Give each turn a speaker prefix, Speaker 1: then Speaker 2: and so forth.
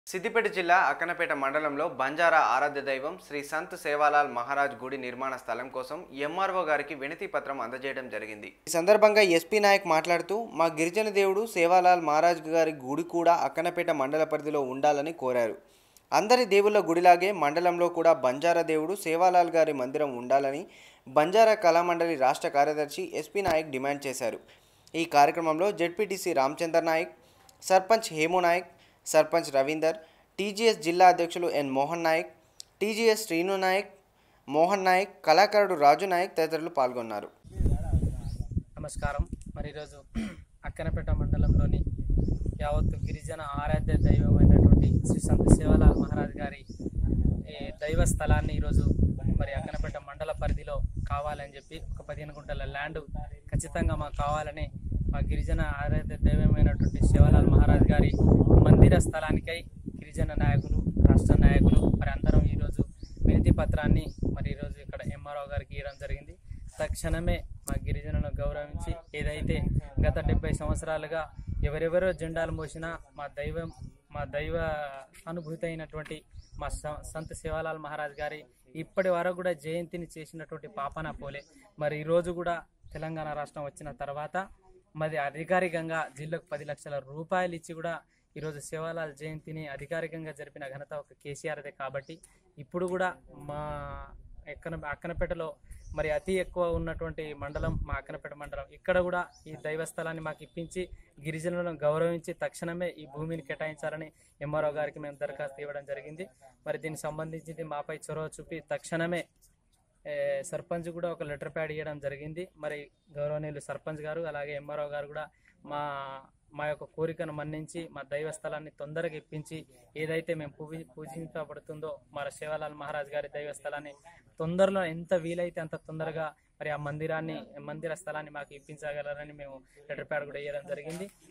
Speaker 1: సిద్దిపేట జిల్లా అక్కనపేట మండలంలో బంజారా ఆరాధ్య దైవం శ్రీ సంత్ సేవాలాల్ మహారాజ్ గుడి నిర్మాణ స్థలం కోసం ఎంఆర్ఓ గారికి వినతి పత్రం అందజేయడం జరిగింది ఈ సందర్భంగా ఎస్పీ నాయక్ మాట్లాడుతూ మా గిరిజన దేవుడు సేవాలాల్ మహారాజ్ గారి గుడి కూడా అక్కనపేట మండల పరిధిలో ఉండాలని కోరారు అందరి దేవుళ్ళ గుడిలాగే మండలంలో కూడా బంజారా దేవుడు సేవాలాల్ గారి మందిరం ఉండాలని బంజారా కళామండలి రాష్ట్ర కార్యదర్శి ఎస్పీ నాయక్ డిమాండ్ చేశారు ఈ కార్యక్రమంలో జెడ్పీటీసీ రామచందర్ నాయక్ సర్పంచ్ హేము నాయక్ సర్పంచ్ రవీందర్ టీజీఎస్ జిల్లా అధ్యక్షులు ఎన్ మోహన్ నాయక్ టీజీఎస్ శ్రీను నాయక్ మోహన్ నాయక్ కళాకారుడు రాజు నాయక్ తదితరులు పాల్గొన్నారు
Speaker 2: నమస్కారం మరి ఈరోజు అక్కనపేట మండలంలోని యావత్తు గిరిజన ఆరాధ్య దైవమైనటువంటి శ్రీ సంత శివలాల్ మహారాజ్ గారి ఈ దైవ స్థలాన్ని ఈరోజు మరి అక్కనపేట మండల పరిధిలో కావాలని చెప్పి ఒక పదిహేను గుంటల ల్యాండ్ ఖచ్చితంగా మాకు కావాలని మా గిరిజన ఆరాధ్య దైవమైనటువంటి శివలాల్ మహారాజ్ గారి మందిర స్థలానికై గిరిజన నాయకులు రాష్ట్ర నాయకులు మరి అందరం ఈరోజు వినతి పత్రాన్ని మరి ఈరోజు ఇక్కడ ఎంఆర్ఓ గారికి ఇవ్వడం జరిగింది తక్షణమే మా గిరిజనులను గౌరవించి ఏదైతే గత డెబ్బై సంవత్సరాలుగా ఎవరెవరో జెండాలు మోసినా మా దైవం మా దైవ అనుభూతి అయినటువంటి మా స- సంత శివలాల్ మహారాజ్ గారి ఇప్పటి వరకు కూడా జయంతిని చేసినటువంటి పాపన పోలే మరి ఈరోజు కూడా తెలంగాణ రాష్ట్రం వచ్చిన తర్వాత మరి అధికారికంగా జిల్లాకు పది లక్షల రూపాయలు ఇచ్చి కూడా ఈరోజు శివలాల్ జయంతిని అధికారికంగా జరిపిన ఘనత ఒక కేసీఆర్దే కాబట్టి ఇప్పుడు కూడా మా ఎక్కన అక్కనపేటలో మరి అతి ఎక్కువ ఉన్నటువంటి మండలం మా అక్కనపేట మండలం ఇక్కడ కూడా ఈ దైవస్థలాన్ని మాకు ఇప్పించి గిరిజనులను గౌరవించి తక్షణమే ఈ భూమిని కేటాయించాలని ఎంఆర్ఓ గారికి మేము దరఖాస్తు ఇవ్వడం జరిగింది మరి దీనికి సంబంధించింది మాపై చొరవ చూపి తక్షణమే ఏ, సర్పంచ్ కూడా ఒక లెటర్ ప్యాడ్ ఇవ్వడం జరిగింది మరి గౌరవనీయులు సర్పంచ్ గారు అలాగే ఎంఆర్ఓ గారు కూడా మా మా యొక్క కోరికను మన్నించి మా దైవ స్థలాన్ని తొందరగా ఇప్పించి ఏదైతే మేము పూజి పూజించబడుతుందో మన శివలాల్ మహారాజ్ గారి దైవ స్థలాన్ని తొందరలో ఎంత వీలైతే అంత తొందరగా మరి ఆ మందిరాన్ని మందిర స్థలాన్ని మాకు ఇప్పించగలరని మేము లెటర్ ప్యాడ్ కూడా ఇవ్వడం జరిగింది